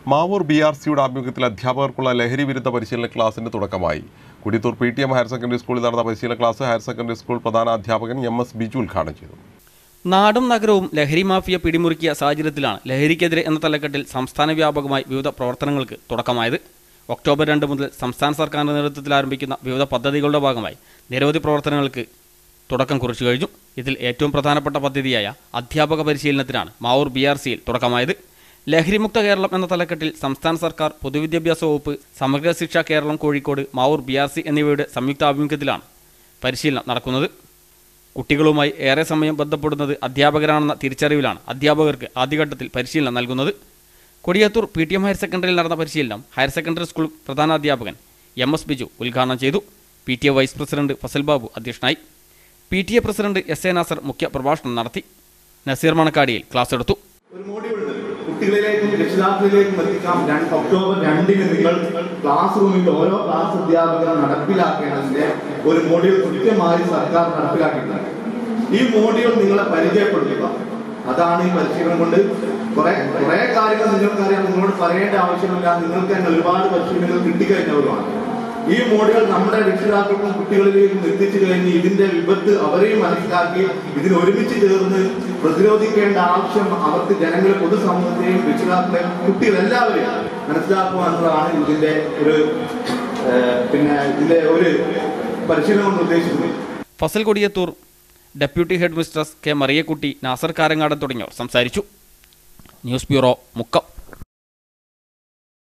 Mavoor B R സിയുടെ ആഭിമുഖ്യത്തിൽ അധ്യാപകർക്കുള്ള ലഹരി വിരുദ്ധ പരിശീലന ക്ലാസിന് തുടക്കമായി Kodiyathur P T M higher secondary സ്കൂളിൽ നടന്ന പരിശീലന ക്ലാസ് ഹയർ സെക്കൻഡറി സ്കൂൾ പ്രധാന അധ്യാപകൻ എം എസ് ബിജു ഉദ്ഘാടനം ചെയ്തു നാടും നഗരവും ലഹരി മാഫിയ പിടിമുറുക്കിയ സാഹചര്യത്തിലാണ് ലഹരിക്കെതിരെ എന്ന തലക്കെട്ടിൽ സംസ്ഥാന വ്യാപകമായി വിവിധ പ്രവർത്തനങ്ങൾക്ക് തുടക്കമായത് ഒക്ടോബർ രണ്ട് മുതൽ സംസ്ഥാന സർക്കാരിന്റെ നേതൃത്വത്തിൽ ആരംഭിക്കുന്ന വിവിധ പദ്ധതികളുടെ ഭാഗമായി നിരവധി പ്രവർത്തനങ്ങൾക്ക് തുടക്കം കുറിച്ചു കഴിഞ്ഞു ഇതിൽ ഏറ്റവും പ്രധാനപ്പെട്ട പദ്ധതിയായ അധ്യാപക പരിശീലനത്തിനാണ് മാവൂർ ബി ആർ സിയിൽ തുടക്കമായത് ലഹരിമുക്ത കേരളം എന്ന തലക്കെട്ടിൽ സംസ്ഥാന സർക്കാർ പൊതുവിദ്യാഭ്യാസ വകുപ്പ് Samagra Shiksha Keralam Kozhikode Mavoor B R C എന്നിവയുടെ സംയുക്ത ആഭിമുഖ്യത്തിലാണ് പരിശീലനം നടക്കുന്നത് കുട്ടികളുമായി ഏറെ സമയം ബന്ധപ്പെടുന്നത് അധ്യാപകരാണെന്ന തിരിച്ചറിവിലാണ് അധ്യാപകർക്ക് ആദ്യഘട്ടത്തിൽ പരിശീലനം നൽകുന്നത് Kodiyathur P T M higher സെക്കൻഡറിയിൽ നടന്ന പരിശീലനം ഹയർ സെക്കൻഡറി സ്കൂൾ പ്രധാന അധ്യാപകൻ എം എസ് ബിജു ഉദ്ഘാടനം ചെയ്തു P T A vice president Fasal Babu അധ്യക്ഷനായി P T A president S A Nasar മുഖ്യ പ്രഭാഷണം നടത്തി നസീർ മണക്കാടിയിൽ ക്ലാസ് എടുത്തു ഒരു മോഡ്യൂളുണ്ട് കുട്ടികളിലേക്കും രക്ഷിതാക്കളിലേക്കും എത്തിക്കാം രണ്ട് ഒക്ടോബർ രണ്ടിന് നിങ്ങൾ ക്ലാസ് റൂമിൽ ഓരോ ക്ലാസ് അധ്യാപകരും നടപ്പിലാക്കേണ്ടതിന്റെ ഒരു മോഡ്യൂൾ കൃത്യമായി സർക്കാർ നടപ്പിലാക്കിയിട്ടുണ്ട് ഈ മോഡ്യൂൾ നിങ്ങളെ പരിചയപ്പെടുത്തുക അതാണ് ഈ പരിശീലനം കൊണ്ട് കുറെ കുറെ കാര്യങ്ങൾ നിങ്ങൾക്കറിയാം നിങ്ങളോട് പറയേണ്ട ആവശ്യമില്ല നിങ്ങൾക്ക് തന്നെ ഒരുപാട് പരിശീലനങ്ങൾ കിട്ടിക്കഴിഞ്ഞവരുമാണ് ഈ മോഡുകൾ നമ്മുടെ രക്ഷിതാക്കൾക്കും കുട്ടികളിലേക്കും എത്തിച്ചു കഴിഞ്ഞ് ഇതിന്റെ വിപത്ത് അവരെയും മനസ്സിലാക്കി ഇതിന് ഒരുമിച്ച് ചേർന്ന് പ്രതിരോധിക്കേണ്ട ആവശ്യം അവർക്ക് ജനങ്ങളെ പൊതുസമൂഹത്തെയും രക്ഷിതാക്കളെയും കുട്ടികളെല്ലാവരെയും മനസ്സിലാക്കുക എന്നതാണ് ഇതിന്റെ ഒരു ഏഹ്, പിന്നെ ഇതിന്റെ ഒരു പരിശീലനം കൊണ്ട് ഉദ്ദേശിക്കുന്നത് Fasal Kodiyathur deputy head mistress K Mariyakutty Nasar Karangadan തുടങ്ങിയവർ സംസാരിച്ചു ന്യൂസ് ബ്യൂറോ മുക്കം